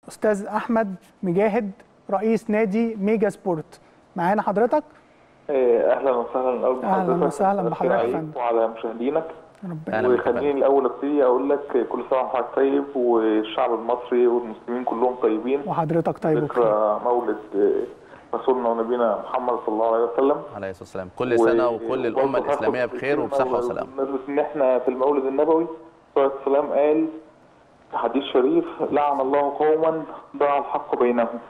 استاذ احمد مجاهد رئيس نادي ميجا سبورت معانا حضرتك إيه، اهلا وسهلا الاول أهلاً بحضرتك. وسهلاً مساء بحضرتك يا عليك فندم. وعلى مشاهدينك ربنا أهلاً بك يا وخليني فندم. الاول ابتدي اقول لك كل سنه وحضرتك طيب والشعب المصري والمسلمين كلهم طيبين وحضرتك طيب وبخير ذكرى مولد آه، رسولنا ونبينا محمد صلى الله عليه وسلم عليه الصلاه والسلام كل سنه و- وكل الامه وبرضه الاسلاميه هاخد بخير كلمة وبصحه وسلامه بمناسبة ان احنا في المولد النبوي صلى الله عليه وسلم قال في حديث شريف لعن الله قوما ضاع الحق بينهم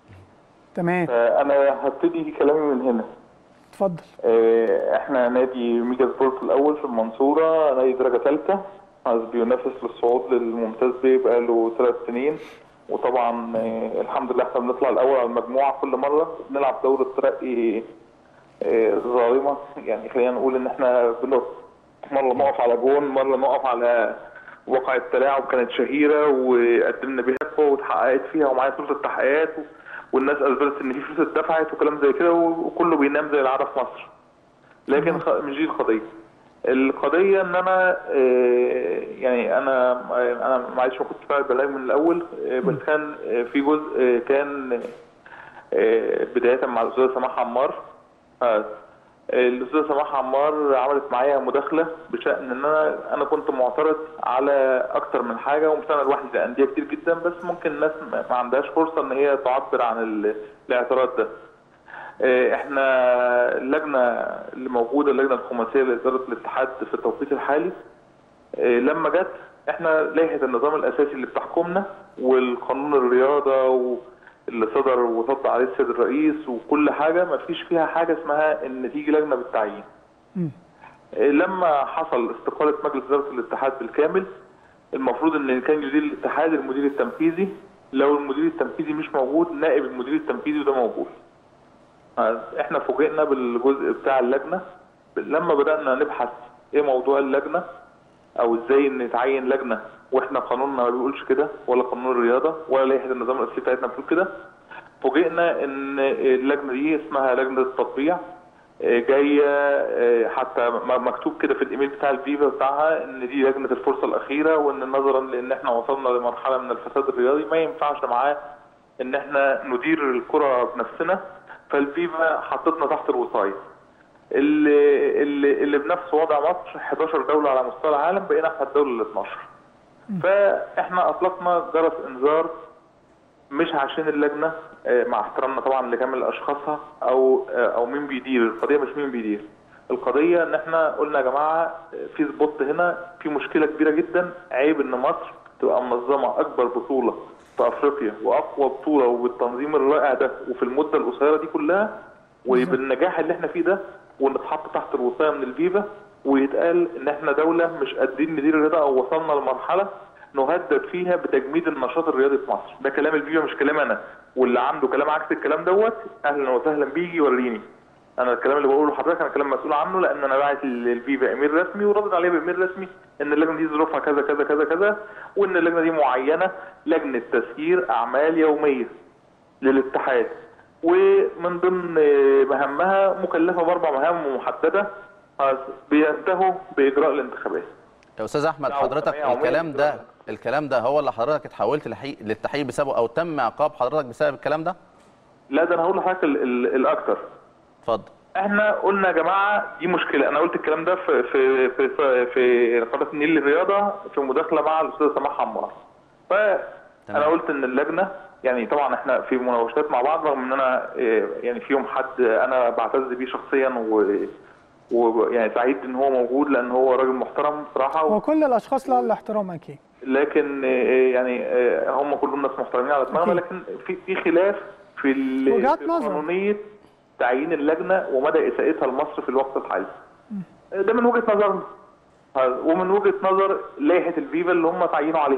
تمام فانا هبتدي كلامي من هنا اتفضل آه، احنا نادي ميجا سبورت الاول في المنصوره نادي درجه ثالثه بينافس للصعود للممتاز بيه بقاله ثلاث سنين وطبعا آه، الحمد لله احنا بنطلع الاول على المجموعه كل مره بنلعب دوره ترقي آه، ظالمه يعني خلينا نقول ان احنا بنقف مره نقف على جون مره نقف على واقع التلاعب كانت شهيره وقدمنا بيها قوه واتحققت فيها ومعايا فلوس التحقيقات والناس اثبتت ان في فلوس اتدفعت وكلام زي كده وكله بينام زي العاده في مصر. لكن خ- مش دي القضيه. القضيه ان انا آه، يعني انا انا معلش ما كنتش فاهم البلاغ من الاول آه، بس كان آه، في جزء آه، كان آه، بدايه مع الاستاذه سماح عمار آه، الاستاذه سماح عمار عملت معايا مداخله بشان ان انا انا كنت معترض على اكتر من حاجه ومش انا لوحدي ده انديه كتير جدا بس ممكن الناس ما ما عندهاش فرصه ان هي تعبر عن ال- الاعتراض ده. آه، احنا اللجنه اللي موجوده اللجنه الخماسيه لاداره الاتحاد في التوقيت الحالي آه، لما جت احنا لائحه النظام الاساسي اللي بتحكمنا والقانون الرياضه و- اللي صدر وطبق عليه السيد الرئيس وكل حاجه ما فيش فيها حاجه اسمها ان تيجي لجنه بالتعيين. مم. آه، لما حصل استقاله مجلس اداره الاتحاد بالكامل المفروض ان كان يدير الاتحاد المدير التنفيذي لو المدير التنفيذي مش موجود نائب المدير التنفيذي وده موجود. آه، احنا فوجئنا بالجزء بتاع اللجنه لما بدانا نبحث ايه موضوع اللجنه او ازاي نتعين لجنه واحنا قانوننا ما بيقولش كده ولا قانون الرياضه ولا لائحه النظام الاساسي بتاعتنا بتقول كده فوجئنا ان اللجنه دي اسمها لجنه التطبيع آه، جايه آه، حتى م- مكتوب كده في الايميل بتاع الفيفا بتاعها ان دي لجنه الفرصه الاخيره وان نظرا لان احنا وصلنا لمرحله من الفساد الرياضي ما ينفعش معاه ان احنا ندير الكره بنفسنا فالفيفا حطتنا تحت الوصايه اللي اللي اللي بنفس وضع مصر 11 دوله على مستوى العالم بقينا احنا الدوله ال 12 فاحنا اطلقنا جرس انذار مش عشان اللجنه آه، مع احترامنا طبعا لكامل اشخاصها او آه، او مين بيدير القضيه مش مين بيدير القضيه ان احنا قلنا يا جماعه آه، في سبوت هنا في مشكله كبيره جدا عيب ان مصر تبقى منظمه اكبر بطوله في افريقيا واقوى بطوله وبالتنظيم الرائع ده وفي المده القصيره دي كلها وبالنجاح اللي احنا فيه ده ونتحط تحت الوصايه من الفيفا ويتقال ان احنا دوله مش قادرين ندير الرياضه او وصلنا لمرحله نهدد فيها بتجميد النشاط الرياضي في مصر ده كلام الفيفا مش كلام انا واللي عنده كلام عكس الكلام دوت اهلا وسهلا بيجي يوريني انا الكلام اللي بقوله لحضرتك انا كلام مسؤول عنه لان انا باعت للفيفا ايميل رسمي وردد عليه بايميل رسمي ان اللجنه دي ظروفها كذا كذا كذا كذا وان اللجنه دي معينه لجنه تسيير اعمال يوميه للاتحاد ومن ضمن مهامها مكلفه باربع مهام محدده بينتهوا باجراء الانتخابات يا استاذ احمد دعوة حضرتك جمعية عمومية الكلام ده بالدولة. الكلام ده هو اللي حضرتك اتحولت لحي- للتحقيق بسببه او تم عقاب حضرتك بسبب الكلام ده لا ده انا هقول لحضرتك ال- ال- الاكثر اتفضل احنا قلنا يا جماعه دي مشكله انا قلت الكلام ده في في في في, في قناه النيل للرياضه في مداخله مع الاستاذ سماح عمار فانا تمام. قلت ان اللجنه يعني طبعا احنا في مناوشات مع بعض رغم ان انا إيه، يعني فيهم حد انا بعتز بيه شخصيا و ويعني سعيد ان هو موجود لان هو راجل محترم بصراحه وكل الاشخاص لها الاحترام اكيد لكن إيه، يعني إيه، هم كلهم ناس محترمين على دماغنا أكيد. لكن في في خلاف في ال- وجهات في نظر. قانونيه تعيين اللجنه ومدى اساءتها لمصر في الوقت الحالي. ده من وجهه نظرنا ها، ومن وجهه نظر لائحه الفيفا اللي هم تعينوا عليها.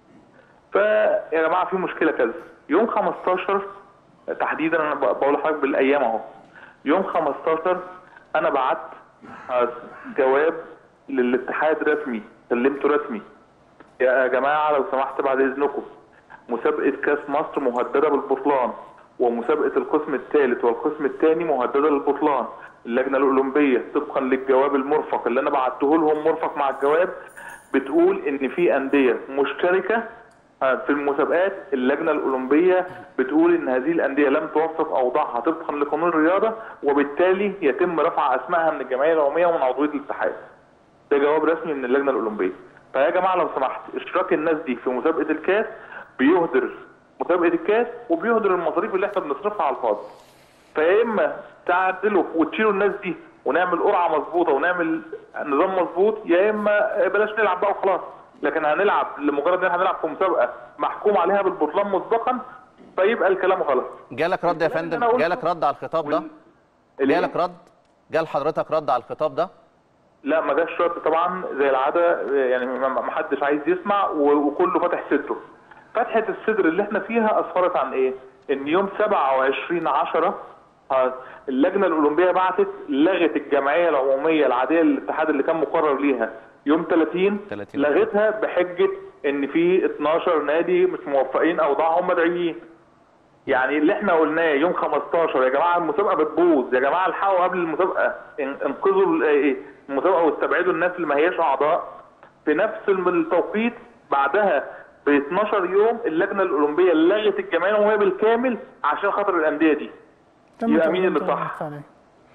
فيا جماعه في مشكله كذا يوم 15 تحديدا انا ب- بقول لحضرتك بالايام اهو يوم 15 انا بعت ها، جواب للاتحاد رسمي سلمته رسمي يا جماعه لو سمحت بعد اذنكم مسابقه كاس مصر مهدده بالبطلان ومسابقه القسم الثالث والقسم الثاني مهدده للبطلان اللجنه الاولمبيه طبقا للجواب المرفق اللي انا بعته لهم مرفق مع الجواب بتقول ان في انديه مشتركه آه، في المسابقات اللجنه الاولمبيه بتقول ان هذه الانديه لم توفق اوضاعها طبقا لقانون الرياضه وبالتالي يتم رفع اسمائها من الجمعيه العموميه ومن عضويه الاتحاد. ده جواب رسمي من اللجنه الاولمبيه. فيا جماعه لو سمحت اشتراك الناس دي في مسابقه الكاس بيهدر مسابقه الكاس وبيهدر المصاريف اللي احنا بنصرفها على الفاضي. فيا اما تعدلوا وتشيلوا الناس دي ونعمل قرعه مظبوطه ونعمل نظام مظبوط يا اما بلاش نلعب بقى وخلاص لكن هنلعب لمجرد ان احنا هنلعب في مسابقه محكوم عليها بالبطلان مسبقا فيبقى الكلام غلط جالك رد يا الكلام اللي فندم أنا قلته جالك رد على الخطاب ده اللي- جالك رد جال حضرتك رد على الخطاب ده لا ما جاش رد طبعا زي العاده يعني ما ما حدش عايز يسمع و- وكله فاتح صدره فتحه الصدر اللي احنا فيها اسفرت عن ايه ان يوم 27 10 اللجنه الاولمبيه بعتت لغت الجمعيه العموميه العاديه للاتحاد اللي كان مقرر ليها يوم 30 30. لغتها بحجه ان في 12 نادي مش موفقين اوضاعهم مدعيين يعني اللي احنا قلناه يوم 15 يا جماعه المسابقه بتبوظ يا جماعه الحقوا قبل المسابقه ان- انقذوا ال- ايه المسابقه واستبعدوا الناس اللي ما هياش اعضاء في نفس الم- التوقيت بعدها ب 12 يوم اللجنه الاولمبيه لغت الجمعيه العموميه بالكامل عشان خاطر الانديه دي تم يبقى مين تقديم اللي صح؟ طلب عليه.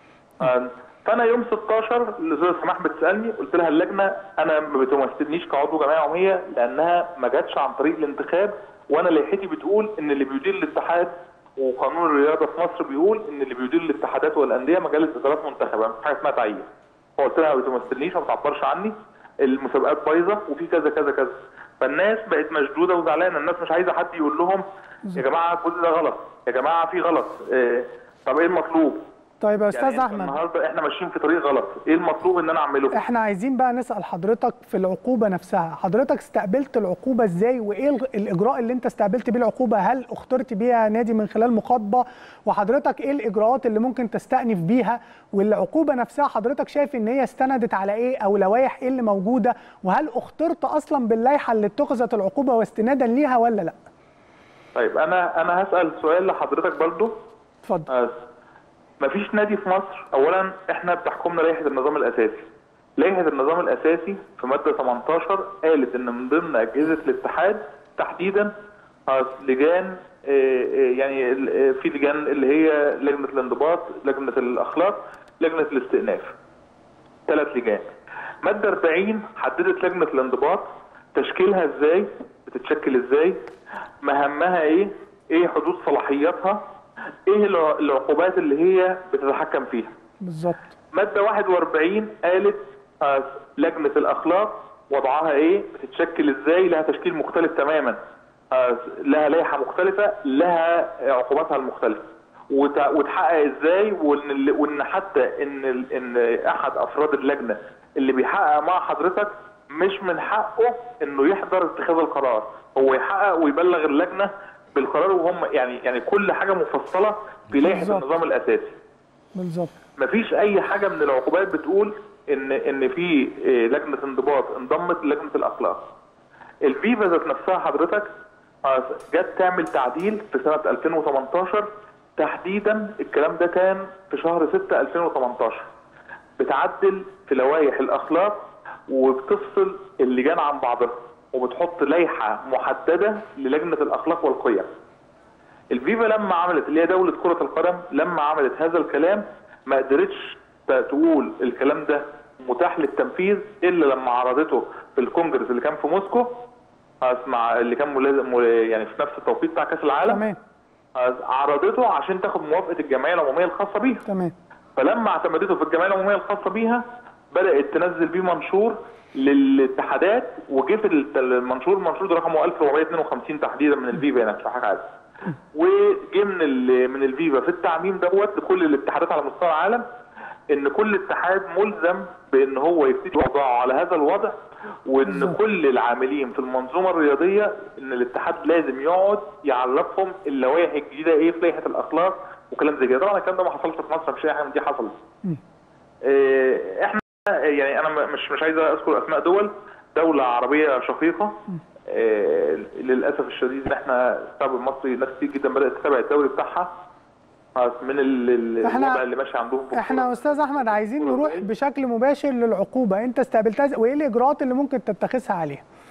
آه، فانا يوم 16 الاستاذ سماح بتسالني قلت لها اللجنه انا ما بتمثلنيش كعضو جمعيه عموميه لانها ما جاتش عن طريق الانتخاب وانا لائحتي بتقول ان اللي بيدير الاتحاد وقانون الرياضه في مصر بيقول ان اللي بيدير الاتحادات والانديه مجالس ادارات منتخبه مفيش حاجه اسمها تعيين فقلت لها ما بتمثلنيش ما بتعبرش عني المسابقات بايظه وفي كذا كذا كذا فالناس بقت مشدوده وزعلانه الناس مش عايزه حد يقول لهم يا جماعه كل ده غلط يا جماعه في غلط إيه طب ايه المطلوب طيب يا استاذ يعني احمد النهارده احنا ماشيين في طريق غلط ايه المطلوب ان انا اعمله احنا عايزين بقى نسال حضرتك في العقوبه نفسها حضرتك استقبلت العقوبه ازاي وايه الغ- الاجراء اللي انت استقبلت بيه العقوبه هل اخترت بيها نادي من خلال مخاطبه وحضرتك ايه الاجراءات اللي ممكن تستأنف بيها والعقوبه نفسها حضرتك شايف ان هي استندت على ايه او لوائح ايه اللي موجوده وهل اخترت اصلا باللائحه اللي اتخذت العقوبه واستنادا ليها ولا لا طيب انا انا هسال سؤال لحضرتك برضو اتفضل آه، مفيش نادي في مصر اولا احنا بتحكمنا لائحه النظام الاساسي لائحه النظام الاساسي في ماده 18 قالت ان من ضمن اجهزه الاتحاد تحديدا آه، لجان آه، آه، يعني ال- آه، في لجان اللي هي لجنه الانضباط لجنه الاخلاق لجنه الاستئناف ثلاث لجان ماده 40 حددت لجنه الانضباط تشكيلها ازاي بتتشكل ازاي مهامها ايه ايه حدود صلاحياتها ايه الع- العقوبات اللي هي بتتحكم فيها بالظبط ماده 41 قالت آه، لجنه الاخلاق وضعها ايه بتتشكل ازاي لها تشكيل مختلف تماما آه، لها لائحه مختلفه لها عقوباتها المختلفه وت- وتحقق ازاي وان ال- وان حتى ان ال- ان احد افراد اللجنه اللي بيحقق مع حضرتك مش من حقه انه يحضر اتخاذ القرار هو يحقق ويبلغ اللجنه بالقرار وهم يعني يعني كل حاجه مفصله في لائحه بالظبط. النظام الاساسي بالظبط مفيش اي حاجه من العقوبات بتقول ان ان في إيه، لجنه انضباط انضمت لجنه الاخلاق الفيفا ذات نفسها حضرتك آه، جت تعمل تعديل في سنه 2018 تحديدا الكلام ده كان في شهر 6 2018 بتعدل في لوائح الاخلاق وبتفصل اللجان عن بعضها وبتحط لائحه محدده للجنه الاخلاق والقيم الفيفا لما عملت اللي هي دوله كره القدم لما عملت هذا الكلام ما قدرتش ت- تقول الكلام ده متاح للتنفيذ الا لما عرضته في الكونجرس اللي كان في موسكو اسمع اللي كان ملازم مل- يعني في نفس التوقيت بتاع كاس العالم تمام عرضته عشان تاخد موافقه الجمعيه العموميه الخاصه بيها تمام فلما اعتمدته في الجمعيه العموميه الخاصه بيها بدات تنزل بيه منشور للاتحادات وجه في الت- المنشور المنشور ده رقمه 1452 تحديدا من الفيفا يعني مش حاجه عادي وجه من ال- من الفيفا في التعميم دوت لكل الاتحادات على مستوى العالم ان كل اتحاد ملزم بان هو يبتدي وضعه على هذا الوضع وان كل العاملين في المنظومه الرياضيه ان الاتحاد لازم يقعد يعرفهم اللوائح الجديده ايه في لائحه الاخلاق وكلام زي كده طبعا الكلام ده ما حصلش في مصر مفيش اي حاجه من دي حصلت إيه، احنا يعني انا م- مش مش عايز اذكر اسماء دول دوله عربيه شقيقه إيه، للاسف الشديد ان احنا الشعب المصري ناس كتير جدا بدات تتابع الدوري بتاعها آه، من ال- ال- إحنا- الوضع اللي ماشي عندهم في احنا يا الكورة. استاذ احمد عايزين نروح بشكل مباشر للعقوبه انت استقبلتها إزاي؟ وايه الاجراءات اللي ممكن تتخذها عليها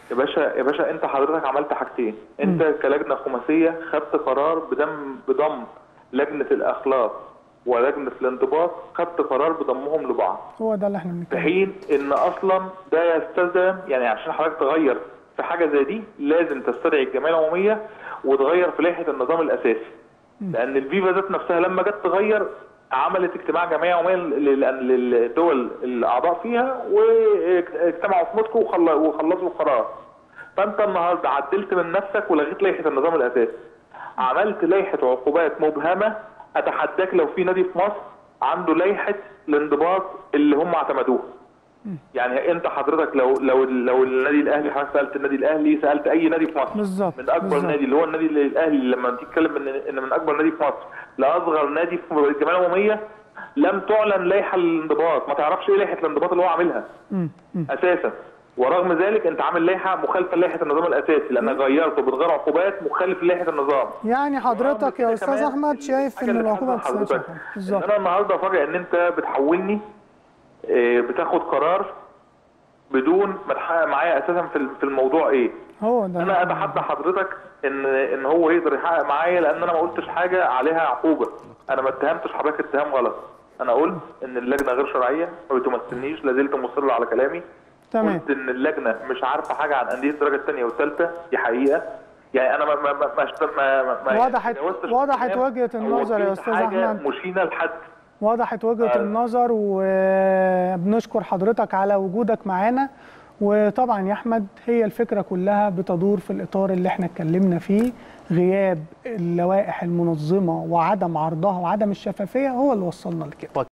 يا باشا يا باشا انت حضرتك عملت حاجتين انت كلجنه خماسيه خدت قرار بدم بضم لجنه الاخلاق ولجنه الانضباط خدت قرار بضمهم لبعض هو ده اللي احنا في بنتكلم حين ان اصلا ده يستلزم يعني عشان حضرتك تغير في حاجه زي دي لازم تستدعي الجمعيه العموميه وتغير في لائحه النظام الاساسي لان الفيفا ذات نفسها لما جت تغير عملت اجتماع جمعيه عموميه لل- لل- للدول الاعضاء فيها واجتمعوا في موسكو وخل- وخلصوا القرار فانت النهارده عدلت من نفسك ولغيت لائحه النظام الاساسي عملت لائحه عقوبات مبهمه اتحداك لو في نادي في مصر عنده لائحه الانضباط اللي هم اعتمدوها يعني انت حضرتك لو لو لو النادي الاهلي حضرتك سالت النادي الاهلي سالت اي نادي في مصر بالظبط، من اكبر بالظبط. نادي اللي هو النادي الاهلي لما تتكلم ان ان من اكبر نادي في مصر لاصغر نادي في الجمعيه العموميه لم تعلن لائحه الانضباط ما تعرفش ايه لائحه الانضباط اللي هو عاملها مم. مم. اساسا ورغم ذلك انت عامل لائحه مخالفه لائحه النظام الاساسي لانك غيرت وبتغير عقوبات مخالف لائحه النظام يعني حضرتك يا كده استاذ كمان احمد شايف الحاجة ان اللي العقوبه ما بتحصل تستاهلش حضرتك، عقوبة. ان بالظبط انا النهارده فاجئ ان انت بتحولني اه، بتاخد قرار بدون ما تحقق معايا اساسا في في الموضوع ايه هو ده انا اتحدى حضرتك ان ان هو يقدر يحقق معايا لان انا ما قلتش حاجه عليها عقوبه انا ما اتهمتش حضرتك اتهام غلط انا قلت ان اللجنه غير شرعيه ما بتمثلنيش لازلت مصر على كلامي تمام قلت ان اللجنه مش عارفه حاجه عن انديه الدرجه الثانيه والثالثه دي حقيقه يعني انا ما ما ما ما, ما, ما وضحت- تجاوزتش وضحت الكلام وجهة أو النظر يا وجهت أستاذ حاجة أحمد. مشينه لحد وضحت وجهه آه. النظر وبنشكر حضرتك على وجودك معانا وطبعا يا احمد هي الفكره كلها بتدور في الاطار اللي احنا اتكلمنا فيه غياب اللوائح المنظمه وعدم عرضها وعدم الشفافيه هو اللي وصلنا لكده